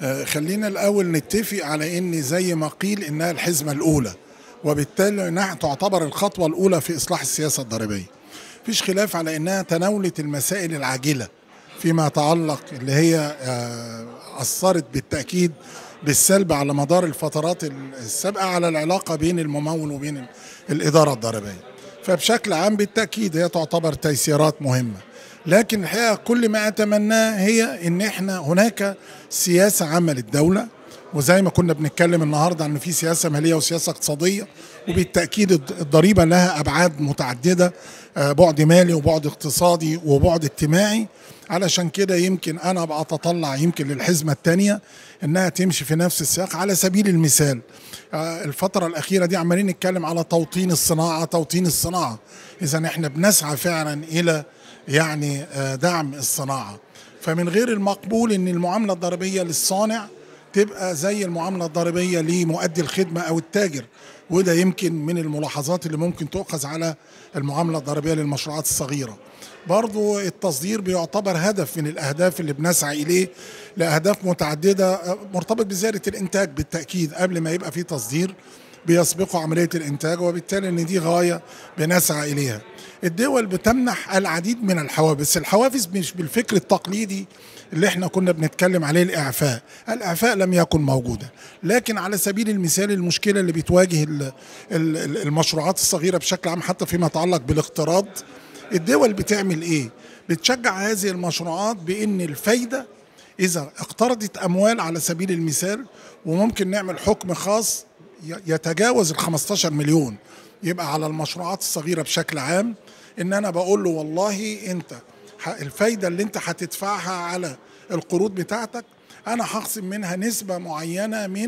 آه، خلينا الأول نتفق على إن زي ما قيل إنها الحزمة الأولى وبالتالي إنها تعتبر الخطوة الأولى في إصلاح السياسة الضريبية فيش خلاف على إنها تناولت المسائل العاجلة فيما يتعلق اللي هي آه، أثرت بالتأكيد بالسلب على مدار الفترات السابقة على العلاقة بين الممول وبين ال- الإدارة الضريبية فبشكل عام بالتأكيد هي تعتبر تيسيرات مهمة لكن الحقيقة كل ما أتمناه هي إن إحنا هناك سياسة عامة للدولة وزي ما كنا بنتكلم النهارده ان في سياسه ماليه وسياسه اقتصاديه وبالتاكيد الض- الضريبه لها ابعاد متعدده آه، بعد مالي وبعد اقتصادي وبعد اجتماعي علشان كده يمكن انا ابقى اتطلع يمكن للحزمه الثانيه انها تمشي في نفس السياق على سبيل المثال آه، الفتره الاخيره دي عمالين نتكلم على توطين الصناعه توطين الصناعه اذا احنا بنسعى فعلا الى يعني آه، دعم الصناعه فمن غير المقبول ان المعامله الضريبيه للصانع تبقى زي المعامله الضريبيه لمؤدي الخدمه او التاجر وده يمكن من الملاحظات اللي ممكن تؤخذ على المعامله الضريبيه للمشروعات الصغيره. برضو التصدير بيعتبر هدف من الاهداف اللي بنسعى اليه لاهداف متعدده آه، مرتبط بزياده الانتاج بالتاكيد قبل ما يبقى في تصدير بيسبقوا عمليه الانتاج وبالتالي ان دي غايه بنسعى اليها. الدول بتمنح العديد من الحوافز، الحوافز مش بالفكر التقليدي اللي احنا كنا بنتكلم عليه الاعفاء، الاعفاء لم يكن موجودا، لكن على سبيل المثال المشكله اللي بتواجه ال- ال- ال- المشروعات الصغيره بشكل عام حتى فيما يتعلق بالاقتراض الدول بتعمل ايه؟ بتشجع هذه المشروعات بان الفايده اذا اقترضت اموال على سبيل المثال وممكن نعمل حكم خاص ي- يتجاوز ال 15 مليون يبقى على المشروعات الصغيره بشكل عام ان انا بقول له والله انت ح- الفايده اللي انت هتدفعها على القروض بتاعتك انا هخصم منها نسبه معينه من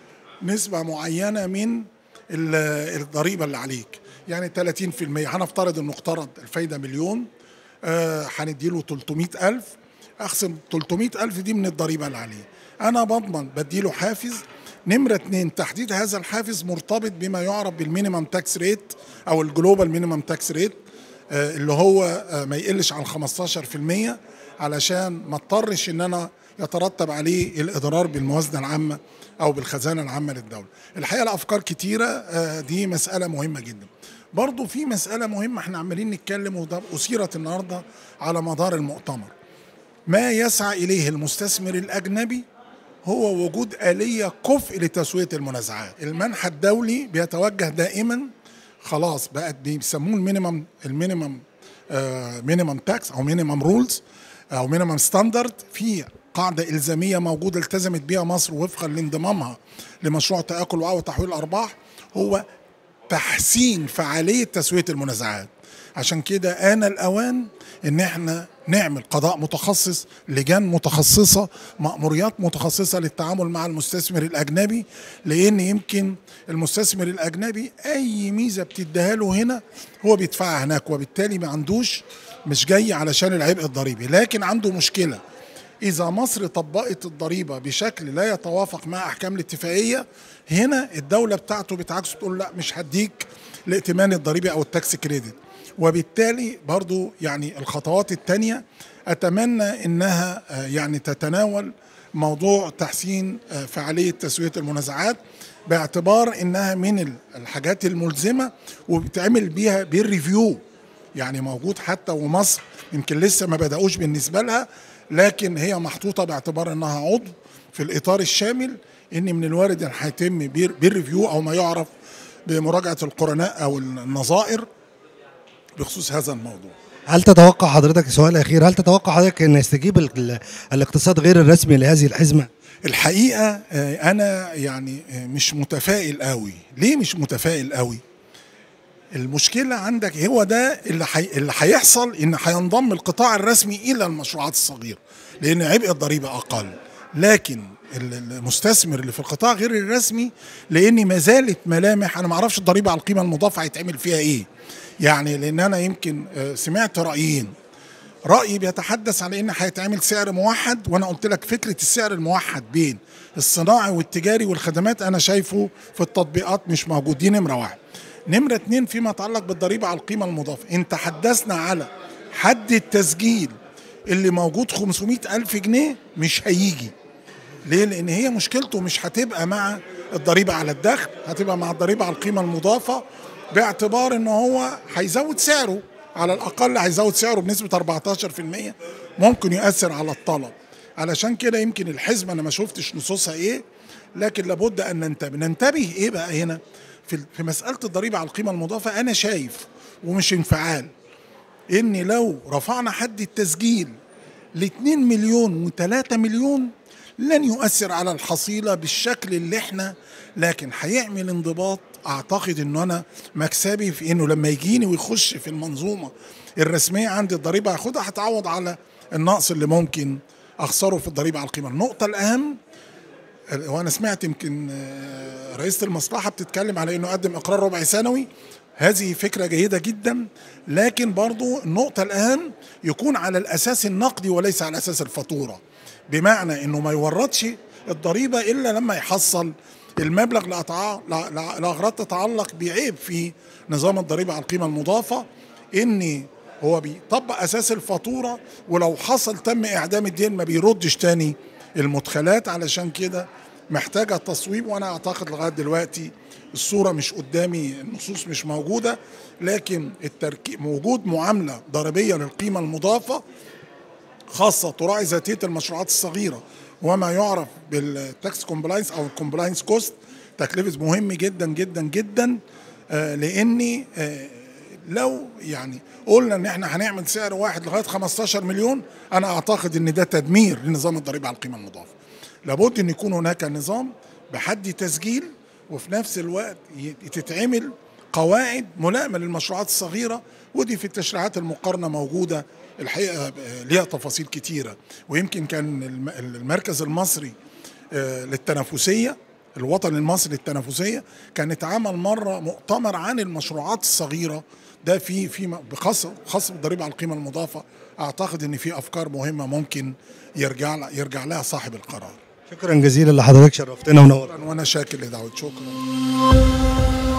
نسبة معينة من ال- الضريبة اللي عليك يعني 30% هنفترض انه اقترض الفايدة مليون آه، هنديله 300 ألف أخصم 300 ألف دي من الضريبة اللي عليه أنا بضمن بديله حافز نمرة اتنين تحديد هذا الحافز مرتبط بما يعرف بالمينيمم تاكس ريت أو الجلوبال مينيمم تاكس ريت اللي هو آه، ما يقلش عن 15% علشان ما اضطرش ان انا يترتب عليه الاضرار بالموازنه العامه او بالخزانه العامه للدوله. الحقيقه الافكار كتيره آه، دي مساله مهمه جدا. برضو في مساله مهمه احنا عمالين نتكلم وده اثيرت النهارده على مدار المؤتمر. ما يسعى اليه المستثمر الاجنبي هو وجود آلية كفء لتسوية المنازعات المنحى الدولي بيتوجه دائما خلاص بقت بيسموه المينيمم المينيمم مينيمم تاكس او مينيمم رولز او مينيمم ستاندرد في قاعدة إلزامية موجودة التزمت بها مصر وفقا لانضمامها لمشروع تآكل وعي وتحويل الأرباح هو تحسين فعالية تسوية المنازعات عشان كده آن الأوان إن إحنا نعمل قضاء متخصص لجان متخصصة مأموريات متخصصة للتعامل مع المستثمر الأجنبي لأن يمكن المستثمر الأجنبي أي ميزة بتديها له هنا هو بيدفعها هناك وبالتالي ما عندوش مش جاي علشان العبء الضريبي لكن عنده مشكلة إذا مصر طبقت الضريبة بشكل لا يتوافق مع أحكام الاتفاقية هنا الدولة بتاعته بتعكس تقول لا مش هديك الائتمان الضريبي أو التاكس كريدت وبالتالي برضو يعني الخطوات التانية أتمنى إنها آه، يعني تتناول موضوع تحسين آه، فعالية تسوية المنازعات باعتبار إنها من ال- الحاجات الملزمة وبتعمل بيها بير ريفيو يعني موجود حتى ومصر يمكن لسه ما بدأوش بالنسبة لها لكن هي محطوطة باعتبار انها عضو في الاطار الشامل ان من الوارد ان هيتم بير, بير ريفيو او ما يعرف بمراجعة القرناء او النظائر بخصوص هذا الموضوع هل تتوقع حضرتك سؤال اخير هل تتوقع حضرتك ان يستجيب ال- الاقتصاد غير الرسمي لهذه الحزمه الحقيقة آه، أنا يعني آه، مش متفائل قوي ليه مش متفائل قوي المشكلة عندك هو ده اللي حي... اللي هيحصل إن هينضم القطاع الرسمي إلى المشروعات الصغيرة لأن عبء الضريبة أقل لكن ال- المستثمر اللي في القطاع غير الرسمي لأن ما زالت ملامح أنا ما أعرفش الضريبة على القيمة المضافة هيتعمل فيها إيه يعني لأن أنا يمكن آه، سمعت رأيين رأيي بيتحدث على ان هيتعمل سعر موحد وانا قلت لك فكرة السعر الموحد بين الصناعي والتجاري والخدمات انا شايفه في التطبيقات مش موجود دي نمرة واحد نمرة اتنين فيما يتعلق بالضريبة على القيمة المضافة ان تحدثنا على حد التسجيل اللي موجود 500 ألف جنيه مش هيجي ليه؟ لأن هي مشكلته مش هتبقى مع الضريبة على الدخل هتبقى مع الضريبة على القيمة المضافة باعتبار ان هو هيزود سعره على الأقل هيزود سعره بنسبة 14% ممكن يؤثر على الطلب علشان كده يمكن الحزمة أنا ما شفتش نصوصها إيه لكن لابد أن ننتبه ننتبه إيه بقى هنا في في مسألة الضريبة على القيمة المضافة أنا شايف ومش انفعال ان لو رفعنا حد التسجيل ل 2 مليون و3 مليون لن يؤثر على الحصيله بالشكل اللي احنا لكن هيعمل انضباط اعتقد انه انا مكسبي في انه لما يجيني ويخش في المنظومه الرسميه عندي الضريبه هاخدها هتعوض على النقص اللي ممكن اخسره في الضريبه على القيمه النقطه الاهم وانا سمعت يمكن آه، رئيسه المصلحه بتتكلم على انه قدم اقرار ربع سنوي هذه فكره جيده جدا لكن برضو النقطه الاهم يكون على الاساس النقدي وليس على اساس الفاتوره بمعنى انه ما يورطش الضريبه الا لما يحصل المبلغ لأطع- لا- لا- لاغراض تتعلق بعيب في نظام الضريبه على القيمه المضافه ان هو بيطبق اساس الفاتوره ولو حصل تم اعدام الدين ما بيردش تاني المدخلات علشان كده محتاجه تصويب وانا اعتقد لغايه دلوقتي الصوره مش قدامي النصوص مش موجوده لكن التركيب وجود معامله ضريبيه للقيمه المضافه خاصه تراعي ذاتيه المشروعات الصغيره وما يعرف بالتاكس كومبلاينس او الكومبلاينس كوست تكلفه مهم جدا جدا جدا آه، لاني آه، لو يعني قلنا ان احنا هنعمل سعر واحد لغايه 15 مليون انا اعتقد ان ده تدمير لنظام الضريبه على القيمه المضافه لابد ان يكون هناك نظام بحد تسجيل وفي نفس الوقت ي- تتعمل قواعد ملائمه للمشروعات الصغيره ودي في التشريعات المقارنه موجوده الحقيقه آه، ليها تفاصيل كتيره ويمكن كان الم- المركز المصري آه، للتنافسيه الوطني المصري للتنافسيه كان اتعمل مره مؤتمر عن المشروعات الصغيره ده في في م- بخاص خاص بالضريبه على القيمه المضافه اعتقد ان في افكار مهمه ممكن يرجع ل- يرجع لها صاحب القرار شكرا جزيلا لحضرتك شرفتنا ونورتنا وانا شاكر لدعوه شكرا